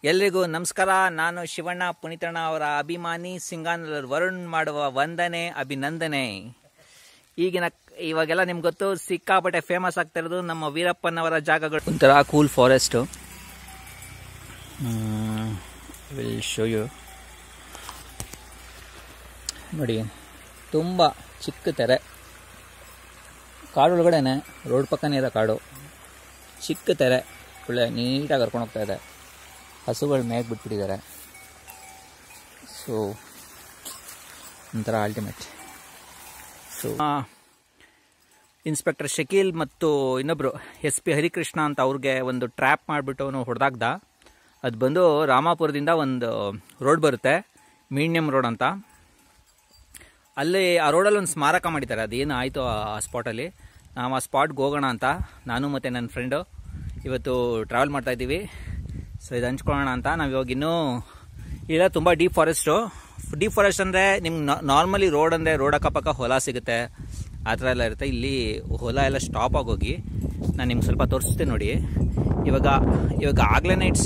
ಎಲ್ರಿಗೂ ನಮಸ್ಕಾರ ನಾನು ಶಿವಣ್ಣ ಪುನೀತಣ್ಣ ಅವರ ಅಭಿಮಾನಿ ಸಿಂಗಾನಲ್ಲರ್ ವರುಣ್ ಮಾಡುವ ವಂದನೆ ಅಭಿನಂದನೆ ಈಗಿನ ಇವಾಗೆಲ್ಲ ನಿಮ್ಗೆ ಗೊತ್ತು ಸಿಕ್ಕಾಪಟ್ಟೆ ಫೇಮಸ್ ಆಗ್ತಾ ಇರೋದು ನಮ್ಮ ವೀರಪ್ಪನವರ ಜಾಗಗಳು ಒಂಥರ cool forest will show you ನೋಡಿ ತುಂಬ ಚಿಕ್ಕ ತೆರೆ ಕಾಡು ಒಳಗಡೆನೆ ರೋಡ್ ಪಕ್ಕನೇ ಇರೋ ಕಾಡು ಚಿಕ್ಕ ತೆರೆ ಒಳ್ಳೆ ನೀಟಾಗಿ ಕರ್ಕೊಂಡು ಹೋಗ್ತಾ ಇದೆ ಹಸುಗಳು ಮೇಗೆ ಬಿಟ್ಬಿಟ್ಟಿದ್ದಾರೆ ಸೊ ಒಂಥರ ಅಲ್ಟಿಮೇಟ್ ಸೊ ಇನ್ಸ್ಪೆಕ್ಟರ್ ಶಕೀಲ್ ಮತ್ತು ಇನ್ನೊಬ್ಬರು ಎಸ್ ಪಿ ಹರಿಕೃಷ್ಣ ಅಂತ ಅವ್ರಿಗೆ ಒಂದು ಟ್ರ್ಯಾಪ್ ಮಾಡಿಬಿಟ್ಟು ಅವನು ಹೊಡೆದಾಗ್ದ ಅದು ಬಂದು ರಾಮಾಪುರದಿಂದ ಒಂದು ರೋಡ್ ಬರುತ್ತೆ ಮೀಣ್ಯಂ ರೋಡ್ ಅಂತ ಅಲ್ಲಿ ಆ ರೋಡಲ್ಲಿ ಒಂದು ಸ್ಮಾರಕ ಮಾಡಿದ್ದಾರೆ ಅದೇನು ಆಯಿತು ಆ ಸ್ಪಾಟಲ್ಲಿ ನಾವು ಆ ಸ್ಪಾಟ್ಗೆ ಹೋಗೋಣ ಅಂತ ನಾನು ಮತ್ತು ನನ್ನ ಫ್ರೆಂಡು ಇವತ್ತು ಟ್ರಾವೆಲ್ ಮಾಡ್ತಾ ಇದ್ದೀವಿ ಸೊ ಇದು ಹಂಚ್ಕೊಳ್ಳೋಣ ಅಂತ ನಾವು ಇವಾಗ ಇನ್ನೂ ಇಲ್ಲ ತುಂಬ ಡೀಪ್ ಫಾರೆಸ್ಟು ಡೀಪ್ ಫಾರೆಸ್ಟ್ ಅಂದರೆ ನಿಮ್ಗೆ ನಾರ್ಮಲಿ ರೋಡ್ ಅಂದರೆ ರೋಡ್ ಅಕ್ಕಪಕ್ಕ ಹೊಲ ಸಿಗುತ್ತೆ ಆ ಥರ ಎಲ್ಲ ಇರುತ್ತೆ ಇಲ್ಲಿ ಹೊಲ ಎಲ್ಲ ಸ್ಟಾಪ್ ಆಗೋಗಿ ನಾನು ನಿಮ್ಗೆ ಸ್ವಲ್ಪ ತೋರಿಸ್ತೀನಿ ನೋಡಿ ಇವಾಗ ಇವಾಗ ಆಗ್ಲೆನೈಟ್ಸ್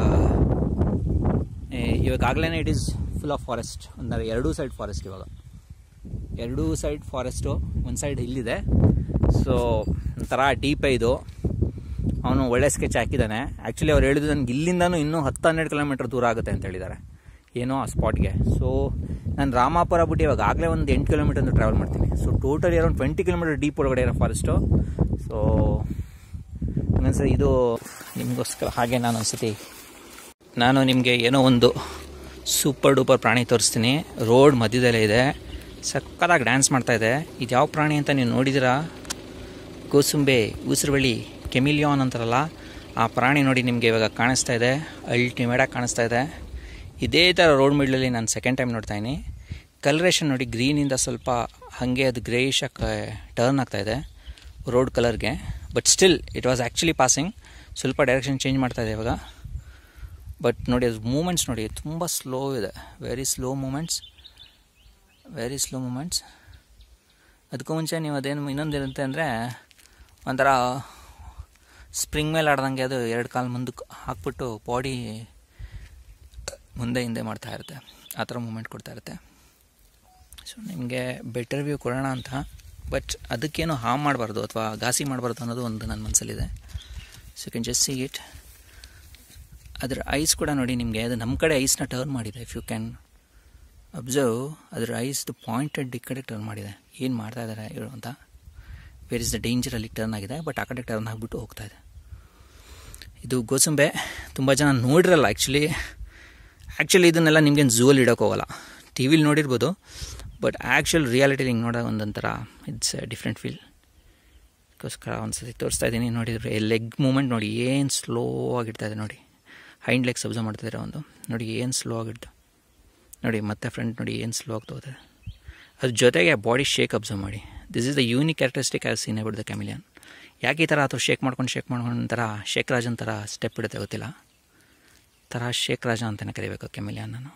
ಇವಾಗ ಆಗ್ಲೆನೈಟ್ ಇಸ್ ಫುಲ್ ಆಫ್ ಫಾರೆಸ್ಟ್ ಅಂದರೆ ಎರಡೂ ಸೈಡ್ ಫಾರೆಸ್ಟ್ ಇವಾಗ ಎರಡೂ ಸೈಡ್ ಫಾರೆಸ್ಟು ಒಂದು ಸೈಡ್ ಇಲ್ಲಿದೆ ಸೊ ಒಂಥರ ಡೀಪೇ ಇದು ಅವನು ಒಳ್ಳೆ ಸ್ಕೆಚ್ ಹಾಕಿದ್ದಾನೆ ಆ್ಯಕ್ಚುಲಿ ಅವ್ರು ಹೇಳಿದ್ದು ನನಗೆ ಇಲ್ಲಿಂದನೂ ಇನ್ನೂ ಹತ್ತು ಹನ್ನೆರಡು ಕಿಲೋಮೀಟರ್ ದೂರ ಆಗುತ್ತೆ ಅಂತ ಹೇಳಿದ್ದಾರೆ ಏನೋ ಆ ಸ್ಪಾಟ್ಗೆ ಸೊ ನಾನು ರಾಮಾಪುರ ಬಿಟ್ಟು ಇವಾಗ ಆಗಲೇ ಒಂದು ಎಂಟು ಕಿಲೋಮೀಟರ್ ಟ್ರಾವೆಲ್ ಮಾಡ್ತೀನಿ so totally around twenty kilometre deep ಒಳಗಡೆ ಇರೋ ಫಾರೆಸ್ಟು ಸೊ ಇನ್ನೊಂದ್ಸರಿ ಇದು ನಿಮಗೋಸ್ಕರ ಹಾಗೆ ನಾನು ಒಂದ್ಸತಿ ನಾನು ನಿಮಗೆ ಏನೋ ಒಂದು ಸೂಪರ್ ಡೂಪರ್ ಪ್ರಾಣಿ ತೋರಿಸ್ತೀನಿ ರೋಡ್ ಮಧ್ಯದಲ್ಲೇ ಇದೆ ಸಕ್ಕತ್ತಾಗಿ ಡ್ಯಾನ್ಸ್ ಮಾಡ್ತಾ ಇದೆ ಇದು ಯಾವ ಪ್ರಾಣಿ ಅಂತ ನೀವು ನೋಡಿದಿರಾ ಕೋಸುಂಬೆ ಉಸಿರುಬಳಿ ಕೆಮಿಲಿಯಾನ್ ಅಂತಾರಲ್ಲ ಆ ಪ್ರಾಣಿ ನೋಡಿ ನಿಮಗೆ ಇವಾಗ ಕಾಣಿಸ್ತಾ ಇದೆ ಅಲ್ಟಿಮೇಟಾಗಿ ಕಾಣಿಸ್ತಾ ಇದೆ ಇದೇ ಥರ ರೋಡ್ ಮಿಡ್ಲಲ್ಲಿ ನಾನು ಸೆಕೆಂಡ್ ಟೈಮ್ ನೋಡ್ತಾ ಇದ್ದೀನಿ ಕಲರೇಷನ್ ನೋಡಿ ಗ್ರೀನಿಂದ ಸ್ವಲ್ಪ ಹಾಗೆ ಅದು ಗ್ರೇಯಿಶಾಗಿ ಟರ್ನ್ ಆಗ್ತಾ ಇದೆ ರೋಡ್ ಕಲರ್ಗೆ but still it was actually passing ಸ್ವಲ್ಪ ಡೈರೆಕ್ಷನ್ ಚೇಂಜ್ ಮಾಡ್ತಾ ಇದೆ ಇವಾಗ ಬಟ್ ನೋಡಿ ಅದು ಮೂಮೆಂಟ್ಸ್ ನೋಡಿ ತುಂಬ ಸ್ಲೋ ಇದೆ very slow movements very slow movements ಅದಕ್ಕೂ ಮುಂಚೆ ನೀವು ಅದೇನು ಇನ್ನೊಂದು ಇರುತ್ತೆ ಅಂದರೆ ಒಂಥರ ಸ್ಪ್ರಿಂಗ್ ಮೇಲೆ ಆಡ್ದಂಗೆ ಅದು ಎರಡು ಕಾಲು ಮುಂದಕ್ಕೆ ಹಾಕ್ಬಿಟ್ಟು ಬಾಡಿ ಮುಂದೆ ಹಿಂದೆ ಮಾಡ್ತಾ ಇರುತ್ತೆ ಆ ಥರ ಮೂಮೆಂಟ್ ಕೊಡ್ತಾ ಇರುತ್ತೆ ಸೊ ನಿಮಗೆ ಬೆಟರ್ ವ್ಯೂ ಕೊಡೋಣ ಅಂತ ಬಟ್ ಅದಕ್ಕೇನು ಹಾಮ್ ಮಾಡಬಾರ್ದು ಅಥವಾ ಘಾಸಿ ಮಾಡಬಾರ್ದು ಅನ್ನೋದು ಒಂದು ನನ್ನ ಮನಸ್ಸಲ್ಲಿದೆ so can just see it ಅದರ ಐಸ್ ಕೂಡ ನೋಡಿ ನಿಮಗೆ ಅದು ನಮ್ಮ ಕಡೆ ಐಸ್ನ ಟರ್ನ್ ಮಾಡಿದೆ ಇಫ್ ಯು ಕ್ಯಾನ್ ಅಬ್ಸರ್ವ್ ಅದರ ಐಸ್ದು ಪಾಯಿಂಟೆಡ್ ಈ ಕಡೆ ಟರ್ನ್ ಮಾಡಿದೆ ಏನು ಮಾಡ್ತಾ ಇದ್ದಾರೆ ಹೇಳು ಅಂತ ವೇರ್ ಇಸ್ ದ ಡೇಂಜರಲ್ಲಿ ಟರ್ನ್ ಆಗಿದೆ ಬಟ್ ಆ ಕಡೆ ಟರ್ನ್ ಆಗಿಬಿಟ್ಟು ಹೋಗ್ತಾ ಇದೆ ಇದು ಗೋಸಂಬೆ ತುಂಬ ಜನ ನೋಡಿರಲ್ಲ ಆ್ಯಕ್ಚುಲಿ ಆ್ಯಕ್ಚುಲಿ ಇದನ್ನೆಲ್ಲ ನಿಮ್ಗೇನು ಝೂವಲ್ಲಿ ಇಡೋಕೆ ಹೋಗಲ್ಲ ಟಿ ವಿಲಿ ನೋಡಿರ್ಬೋದು ಬಟ್ ಆ್ಯಕ್ಚುಲ್ ರಿಯಾಲಿಟಿ ಹಿಂಗೆ ನೋಡೋ ಒಂದೊಂಥರ ಇಟ್ಸ್ ಡಿಫ್ರೆಂಟ್ ಫೀಲ್ ಅದಕ್ಕೋಸ್ಕರ ಒಂದು ಸತಿ ತೋರಿಸ್ತಾ ಇದ್ದೀನಿ ನೋಡಿದ್ರೆ ಲೆಗ್ ಮೂಮೆಂಟ್ ನೋಡಿ ಏನು ಸ್ಲೋ ಆಗಿಡ್ತಾ ಇದೆ ನೋಡಿ ಹೈಂಡ್ ಲೆಗ್ಸ್ ಅಬ್ಸರ್ವ್ ಮಾಡ್ತಿದ್ದಾರೆ ಒಂದು ನೋಡಿ ಏನು ಸ್ಲೋ ಆಗಿಡ್ತು ನೋಡಿ ಮತ್ತೆ ಫ್ರಂಟ್ ನೋಡಿ ಏನು ಸ್ಲೋ ಆಗ್ತಾ ಹೋಗುತ್ತೆ ಅದ್ರ ಜೊತೆಗೆ ಬಾಡಿ ಶೇಕ್ ಅಬ್ಸರ್ವ್ ಮಾಡಿ this is the unique characteristic as seen about the chameleon ಯಾಕೆ ಈ ಥರ ಅಥವಾ ಶೇಕ್ ಮಾಡ್ಕೊಂಡು ಶೇಕ್ ಮಾಡ್ಕೊಂಡು ಒಂಥರ ಶೇಕ್ ರಾಜನ್ ಥರ ಸ್ಟೆಪ್ ಇಡುತ್ತೆ ಗೊತ್ತಿಲ್ಲ ಥರ ಶೇಕ್ ರಾಜ ಅಂತಲೇ ಕರಿಬೇಕು ಕೆಮಿಲಿಯನ್ ನಾನು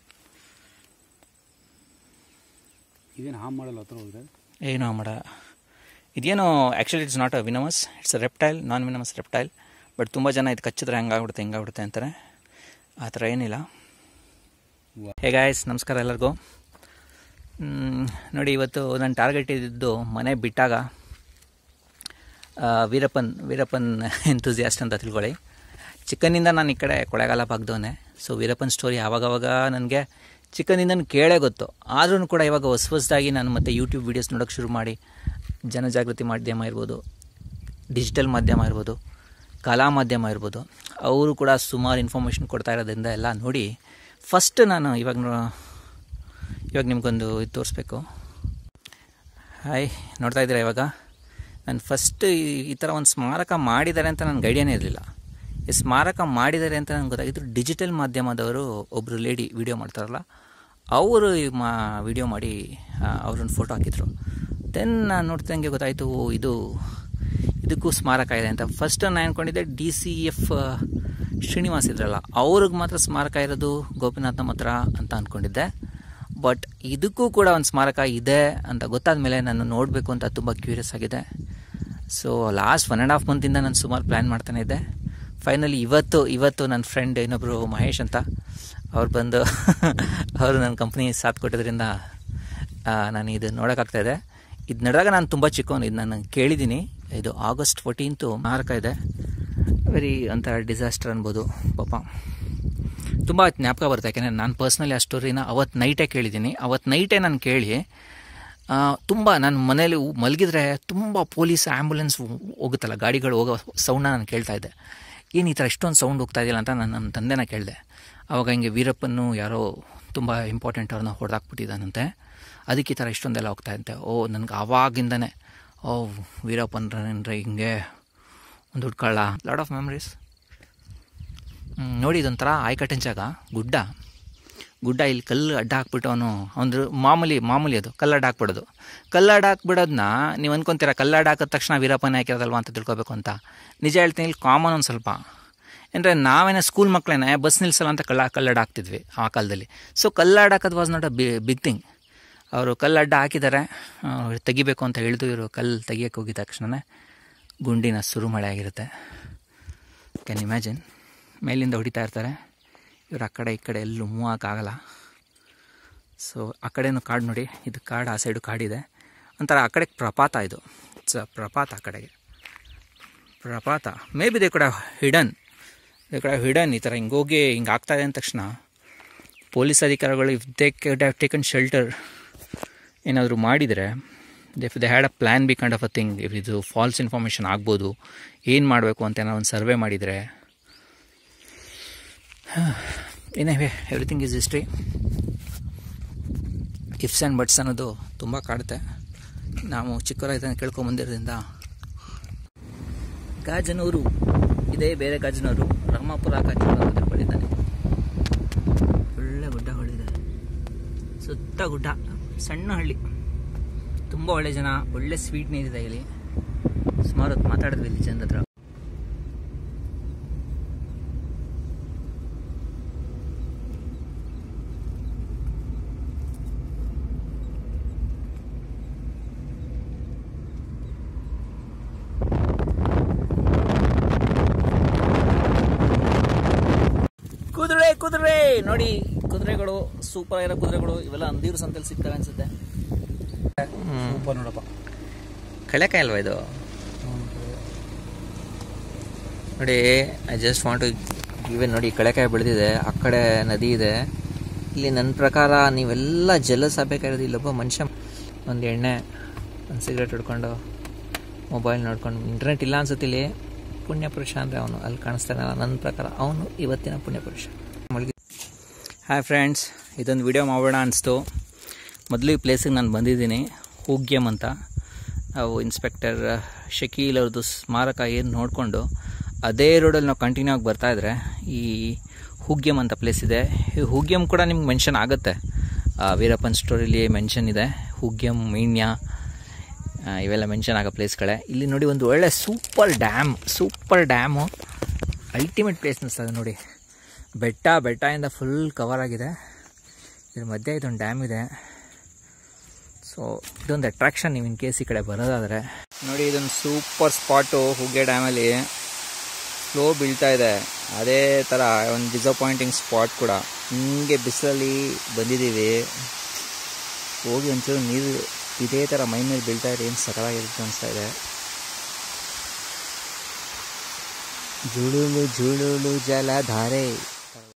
ಇದೇನು ಹಾಮ್ ಮಾಡಲ್ಲ ಹತ್ರ ಹೋದ್ರೆ ಏನೋ ಮಾಡ ಇದೇನು actually it's not a venomous it's a reptile non venomous reptile but ತುಂಬ ಜನ ಇದು ಕಚ್ಚಿದ್ರೆ ಹಂಗಾಗ್ಬಿಡುತ್ತೆ ಹಿಂಗಾಗ್ಬಿಡುತ್ತೆ ಅಂತಾರೆ ಆ ಥರ ಏನಿಲ್ಲ ಹೇ ಗಾಯ್ಸ್ ನಮಸ್ಕಾರ ಎಲ್ಲರಿಗೂ ಮ್, ನೋಡಿ ಇವತ್ತು ನನ್ನ ಟಾರ್ಗೆಟ್ ಇದ್ದಿದ್ದು ಮನೆ ಬಿಟ್ಟಾಗ ಆ, ವೀರಪ್ಪನ್ ವೀರಪ್ಪನ್ ಎಂತೂಸಿಯಾಸ್ಟ್ ಅಂತ ತಿಳ್ಕೊಳ್ಳಿ ಚಿಕ್ಕನಿಂದ ನಾನು ಈ ಕಡೆ ಕೊಳೆಗಾಲ ಭಾಗದವನೇ ಸೊ ವೀರಪ್ಪನ್ ಸ್ಟೋರಿ ಆವಾಗವಾಗ ನನಗೆ ಚಿಕ್ಕನಿಂದ ಕೇಳೇ ಗೊತ್ತು ಆದ್ರೂ ಕೂಡ ಇವಾಗ ಹೊಸ ಹೊಸದಾಗಿ ನಾನು ಮತ್ತೆ ಯೂಟ್ಯೂಬ್ ವೀಡಿಯೋಸ್ ನೋಡೋಕ್ಕೆ ಶುರು ಮಾಡಿ ಜನಜಾಗೃತಿ ಮಾಧ್ಯಮ ಇರ್ಬೋದು ಡಿಜಿಟಲ್ ಮಾಧ್ಯಮ ಇರ್ಬೋದು ಕಲಾ ಮಾಧ್ಯಮ ಇರ್ಬೋದು ಅವರು ಕೂಡ ಸುಮಾರು ಇನ್ಫಾರ್ಮೇಷನ್ ಕೊಡ್ತಾ ಇರೋದ್ರಿಂದ ಎಲ್ಲ ನೋಡಿ ಫಸ್ಟ್ ನಾನು ಇವಾಗ ನೋ- ಇವಾಗ ನಿಮ್ಗೊಂದು ಇದು ತೋರಿಸ್ಬೇಕು ಹಾಯ್ ನೋಡ್ತಾ ಇದ್ದೀರಾ ಇವಾಗ ನಾನು ಫಸ್ಟ್ ಈ ಥರ ಒಂದು ಸ್ಮಾರಕ ಮಾಡಿದ್ದಾರೆ ಅಂತ ನನಗೆ ಐಡಿಯಾನೇ ಇರಲಿಲ್ಲ ಈ ಸ್ಮಾರಕ ಮಾಡಿದ್ದಾರೆ ಅಂತ ನನಗೆ ಗೊತ್ತಾಗಿದ್ದು ಡಿಜಿಟಲ್ ಮಾಧ್ಯಮದವರು ಒಬ್ಬರು ಲೇಡಿ ವಿಡಿಯೋ ಮಾಡ್ತಾರಲ್ಲ ಅವರು ಈ ಮಾ ವಿಡಿಯೋ ಮಾಡಿ ಅವ್ರನ್ನ ಫೋಟೋ ಹಾಕಿದ್ರು ದೆನ್ ನಾನು ನೋಡ್ತಿದ್ದಂಗೆ ಗೊತ್ತಾಯಿತು ಓ ಇದು ಇದಕ್ಕೂ ಸ್ಮಾರಕ ಇದೆ ಅಂತ ಫಸ್ಟ್ ನಾನು ಅಂದ್ಕೊಂಡಿದ್ದೆ ಡಿ ಸಿ ಎಫ್ ಶ್ರೀನಿವಾಸ್ ಇದ್ರಲ್ಲ ಅವ್ರಿಗೆ ಮಾತ್ರ ಸ್ಮಾರಕ ಇರೋದು ಗೋಪಿನಾಥ್ ಹತ್ರ ಅಂತ ಅಂದ್ಕೊಂಡಿದ್ದೆ ಬಟ್ ಇದಕ್ಕೂ ಕೂಡ ಒಂದು ಸ್ಮಾರಕ ಇದೆ ಅಂತ ಗೊತ್ತಾದ ಮೇಲೆ ನಾನು ನೋಡಬೇಕು ಅಂತ ತುಂಬ ಕ್ಯೂರಿಯಸ್ ಆಗಿದೆ so last one and half ಮಂತಿಂದ ನಾನು ಸುಮಾರು ಪ್ಲ್ಯಾನ್ ಮಾಡ್ತಾನೆ ಇದ್ದೆ ಫೈನಲಿ ಇವತ್ತು ಇವತ್ತು ನನ್ನ ಫ್ರೆಂಡ್ ಇನ್ನೊಬ್ಬರು ಮಹೇಶ್ ಅಂತ ಅವ್ರು ಬಂದು ಅವರು ನನ್ನ ಕಂಪ್ನಿ ಸಾಥ್ ಕೊಟ್ಟಿದ್ದರಿಂದ ಆ, ನಾನು ಇದು ನೋಡೋಕ್ಕಾಗ್ತಾಯಿದೆ ಇದು ನಡೆದಾಗ ನಾನು ತುಂಬ ಚಿಕ್ಕವನು ಇದು ನಾನು ಕೇಳಿದ್ದೀನಿ ಇದು ಆಗಸ್ಟ್ ಫೋರ್ಟೀನ್ತು ಮಾರಕ ಇದೆ ವೆರಿ ಒಂಥರ ಡಿಸಾಸ್ಟರ್ ಅನ್ಬೋದು ಪಾಪ ತುಂಬ ಜ್ಞಾಪಕ ಬರುತ್ತೆ ಯಾಕೆಂದರೆ ನಾನು ಪರ್ಸ್ನಲಿ ಆ ಸ್ಟೋರಿನ ಅವತ್ತು ನೈಟೇ ಕೇಳಿದ್ದೀನಿ ಅವತ್ತು ನೈಟೇ ನಾನು ಕೇಳಿ ಆ, ತುಂಬ ನಾನು ಮನೇಲಿ ಉ- ಮಲಗಿದ್ರೆ ತುಂಬ ಪೊಲೀಸ್ ಆ್ಯಂಬುಲೆನ್ಸ್ ಹೋಗುತ್ತಲ್ಲ ಗಾಡಿಗಳು ಹೋಗೋ ಸೌಂಡನ್ನ ನಾನು ಕೇಳ್ತಾ ಇದ್ದೆ ಏನು ಈ ಥರ ಇಷ್ಟೊಂದು ಸೌಂಡ್ ಹೋಗ್ತಾ ಇದೆಯಲ್ಲ ಅಂತ ನಾನು ನನ್ನ ತಂದೆನ ಕೇಳಿದೆ ಆವಾಗ ಹಿಂಗೆ ವೀರಪ್ಪನ್ನು ಯಾರೋ ತುಂಬ ಇಂಪಾರ್ಟೆಂಟ್ ಅವ್ರನ್ನ ಹೊಡೆದಾಕ್ಬಿಟ್ಟಿದ್ದಾನಂತೆ ಅದಕ್ಕೆ ಈ ಥರ ಇಷ್ಟೊಂದೆಲ್ಲ ಹೋಗ್ತಾ ಇದ್ದೆ ಓ ನನಗೆ ಆವಾಗಿಂದನೇ ಓ ವೀರಪ್ಪನ್ರೆ ಹಿಂಗೆ ಒಂದು ಹುಡ್ಕೊಳ್ಳ ಲಾಟ್ ಆಫ್ ಮೆಮ್ರೀಸ್ ನೋಡಿ ಇದೊಂಥರ ಆಯ್ಕಟ್ಟಿನ ಜಾಗ ಗುಡ್ಡ ಗುಡ್ಡ ಇಲ್ಲಿ ಕಲ್ಲು ಅಡ್ಡ ಹಾಕ್ಬಿಟ್ಟು ಅವನು ಒಂದು ಮಾಮೂಲಿ ಮಾಮೂಲಿ ಅದು ಕಲ್ಲು ಅಡ್ಡ ಹಾಕ್ಬಿಡೋದು ಕಲ್ಲು ಅಡ್ಡ ಹಾಕ್ಬಿಡೋದನ್ನ ನೀವು ಅನ್ಕೊಂತೀರ ಕಲ್ಲು ಅಡ್ಡ ಹಾಕಿದ ತಕ್ಷಣ ವೀರಪ್ಪನೇ ಹಾಕಿರೋದಲ್ವ ಅಂತ ತಿಳ್ಕೊಬೇಕು ಅಂತ ನಿಜ ಹೇಳ್ತೀನಿ ಇಲ್ಲಿ ಕಾಮನ್ ಒಂದು ಸ್ವಲ್ಪ ಅಂದರೆ ನಾವೇನೇ ಸ್ಕೂಲ್ ಮಕ್ಕಳೇನೆ ಬಸ್ ನಿಲ್ಸಲ್ಲ ಅಂತ ಕಲ್ಲ ಕಲ್ಲಡ್ಡ ಹಾಕ್ತಿದ್ವಿ ಆ ಕಾಲದಲ್ಲಿ ಸೊ ಕಲ್ಲಡ್ಡ ಹಾಕೋದು ವಾಸ್ ನಾಟ್ ಅ ಬಿ ಬಿಗ್ ಥಿಂಗ್ ಅವರು ಕಲ್ಲಡ್ಡ ಹಾಕಿದ್ದಾರೆ ಆ, ತೆಗಿಬೇಕು ಅಂತ ಹೇಳಿದು ಇವರು ಕಲ್ಲು ತೆಗಿಯೋಕ್ಕೆ ಹೋಗಿದ ತಕ್ಷಣವೇ ಗುಂಡಿನ ಸುರು ಮಳೆ ಆಗಿರುತ್ತೆ ಕ್ಯಾನ್ ಇಮ್ಯಾಜಿನ್ ಮೇಲಿಂದ ಹೊಡಿತಾ ಇರ್ತಾರೆ ಇವ್ರು ಆ ಕಡೆ ಈ ಕಡೆ ಎಲ್ಲೂ ಮೂವ್ ಆಗಲ್ಲ ಸೊ ಆ ಕಡೆನೂ ಕಾಡು ನೋಡಿ ಇದು ಕಾಡು ಆ ಸೈಡು ಕಾಡಿದೆ ಒಂಥರ ಆ ಕಡೆ ಪ್ರಪಾತ ಇದು ಇಟ್ಸ್ ಅ ಪ್ರಪಾತ ಆ ಕಡೆಗೆ ಪ್ರಪಾತ ಮೇ ಬಿ ದೇ ಕೂಡ ಹಿಡನ್ ದೇ ಕೂಡ ಹಿಡನ್ ಈ ಥರ ಹಿಂಗೆ ಹೋಗಿ ಹಿಂಗೆ ಆಗ್ತಾ ಇದೆ ಅಂದ ತಕ್ಷಣ ಪೊಲೀಸ್ ಅಧಿಕಾರಿಗಳು if they could have taken shelter ಏನಾದರೂ ಮಾಡಿದರೆ if they had a plan B kind of a thing if ಇದು ಫಾಲ್ಸ್ ಇನ್ಫಾರ್ಮೇಷನ್ ಆಗ್ಬೋದು ಏನು ಮಾಡಬೇಕು ಅಂತ ಏನೋ ಒಂದು ಸರ್ವೆ ಮಾಡಿದರೆ ಏನೇ everything is history ifs and buts ಅನ್ನೋದು ತುಂಬ ಕಾಡುತ್ತೆ ನಾವು ಚಿಕ್ಕವರಾಗಿದ್ದಂಗೆ ಕೇಳ್ಕೊಂಬಂದಿರೋದ್ರಿಂದ ಗಾಜನೂರು ಇದೇ ಬೇರೆ ಗಾಜನೂರು ರಾಮಾಪುರ ಗಾಜನೂರು ಅಂತ ತಿಳ್ಕೊಂಡಿದ್ದಾನೆ ಒಳ್ಳೆ ಗುಡ್ಡಗಳಿದೆ ಸುತ್ತ ಗುಡ್ಡ ಸಣ್ಣ ಹಳ್ಳಿ ತುಂಬ ಒಳ್ಳೆ ಜನ ಒಳ್ಳೆ ಸ್ವೀಟ್ ನೀರಿದೆ ಇಲ್ಲಿ ಸುಮಾರು ಹೊತ್ತು ಮಾತಾಡಿದ್ವಿ ಇಲ್ಲಿ ಜನದ ಹತ್ರ ಕುದುರೆ ಕುದುರೆ ನೋಡಿ ಕುದುರೆಗಳು ಸೂಪರ್ ಆಗಿರೋ ಕುದುರೆಗಳು ಇವೆಲ್ಲ ಅಂದಿರು ಸಂತೆಲಿ ಸಿಗ್ತವೆ ಅನ್ಸುತ್ತೆ ಸೂಪರ್ ನೋಡಪ್ಪ ಕಳೆಕಾಯಿ ಅಲ್ವಾ ಇದು ನೋಡಿ ಐ ಜಸ್ಟ್ ವಾಂಟ್ ಇವನ್ ನೋಡಿ ಕಳೆಕಾಯಿ ಬೆಳೆದಿದೆ ಆ ಕಡೆ ನದಿ ಇದೆ ಇಲ್ಲಿ ನನ್ನ ಪ್ರಕಾರ ನೀವೆಲ್ಲ ಜಲಸ್ ಆಗಬೇಕಾಗಿರೋದು ಇಲ್ಲೊಬ್ಬ ಮನುಷ್ಯ ಒಂದು ಎಣ್ಣೆ ಒಂದು ಸಿಗರೇಟ್ ಹಿಡ್ಕೊಂಡು ಮೊಬೈಲ್ ನೋಡ್ಕೊಂಡು ಇಂಟರ್ನೆಟ್ ಇಲ್ಲ ಅನ್ಸುತ್ತೆ ಇಲ್ಲಿ ಪುಣ್ಯ ಪುರುಷ ಅಂದರೆ ಅವನು ಅಲ್ಲಿ ಕಾಣಿಸ್ತಾನಲ್ಲ ನನ್ನ ಪ್ರಕಾರ ಅವನು ಇವತ್ತಿನ ಪುಣ್ಯ ಪುರುಷ ಮಲ್ಗಿ ಹಾಯ್ ಫ್ರೆಂಡ್ಸ್ ಇದೊಂದು ವಿಡಿಯೋ ಮಾಡೋಣ ಅನಿಸ್ತು ಮೊದಲು ಈ ಪ್ಲೇಸಿಗೆ ನಾನು ಬಂದಿದ್ದೀನಿ ಹೂಗ್ಯಮ್ ಅಂತ ನಾವು ಇನ್ಸ್ಪೆಕ್ಟರ್ ಶಕೀಲ್ ಅವ್ರದ್ದು ಸ್ಮಾರಕ ಏನು ನೋಡಿಕೊಂಡು ಅದೇ ರೋಡಲ್ಲಿ ನಾವು ಕಂಟಿನ್ಯೂ ಆಗಿ ಬರ್ತಾ ಇದ್ರೆ ಈ ಹೂಗ್ಯಮ್ ಅಂತ ಪ್ಲೇಸ್ ಇದೆ ಈ ಹೂಗ್ಯಮ್ ಕೂಡ ನಿಮ್ಗೆ ಮೆನ್ಷನ್ ಆಗುತ್ತೆ ಆ, ವೀರಪ್ಪನ್ ಸ್ಟೋರಿಲಿ ಮೆನ್ಷನ್ ಇದೆ ಹೂಗ್ಯಮ್ ಮೀಣ್ಯ ಆ, ಇವೆಲ್ಲ ಮೆನ್ಷನ್ ಆಗೋ ಪ್ಲೇಸ್ಗಳೇ ಇಲ್ಲಿ ನೋಡಿ ಒಂದು ಒಳ್ಳೆ super dam super dam ultimate place ಅನಿಸ್ತದೆ ನೋಡಿ ಬೆಟ್ಟ ಬೆಟ್ಟದಿಂದ ಫುಲ್ ಕವರ್ ಆಗಿದೆ ಇದ್ರ ಮಧ್ಯೆ ಇದೊಂದು ಡ್ಯಾಮ್ ಇದೆ ಸೊ ಇದೊಂದು ಅಟ್ರಾಕ್ಷನ್ ನೀವು ಇನ್ ಕೇಸ್ ಈ ಕಡೆ ಬರೋದಾದರೆ ನೋಡಿ ಇದೊಂದು ಸೂಪರ್ ಸ್ಪಾಟು ಹುಗ್ಗೆ ಡ್ಯಾಮಲ್ಲಿ ಫ್ಲೋ ಬೀಳ್ತಾ ಇದೆ ಅದೇ ಥರ ಒಂದು ಡಿಸಪಾಯಿಂಟಿಂಗ್ ಸ್ಪಾಟ್ ಕೂಡ ಹಿಂಗೆ ಬಿಸಿಲಲ್ಲಿ ಬಂದಿದ್ದೀವಿ ಹೋಗಿ ಒಂಚೂರು ನೀರು ಇದೇ ಥರ ಮೈ ಮೇಲೆ ಬೀಳ್ತಾ ಇದೆ ಏನು ಸಕಲಾಗಿರುತ್ತೆ ಅನಿಸ್ತಾ ಇದೆ ಜುಳುಲು ಜುಳುಲು ಜಲಧಾರೆ